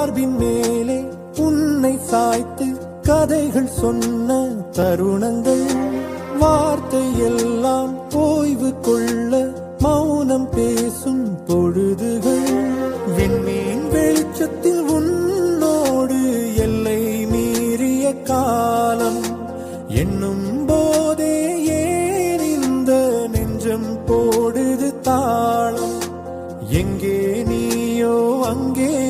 மார்பின் மேலே உன்னை சாய்த்து கதைகள் சொன்ன தருணங்கள் வார்த்தை எல்லாம் ஓய்வு கொள்ள மௌனம் பேசும் பொழுதுகள் விண்மீன் வெளிச்சத்தில் உன்னோடு எல்லை மீறிய காலம் என்னும் போதே ஏன் இந்த நெஞ்சம் போடுது தாளம் எங்கே நீயோ அங்கே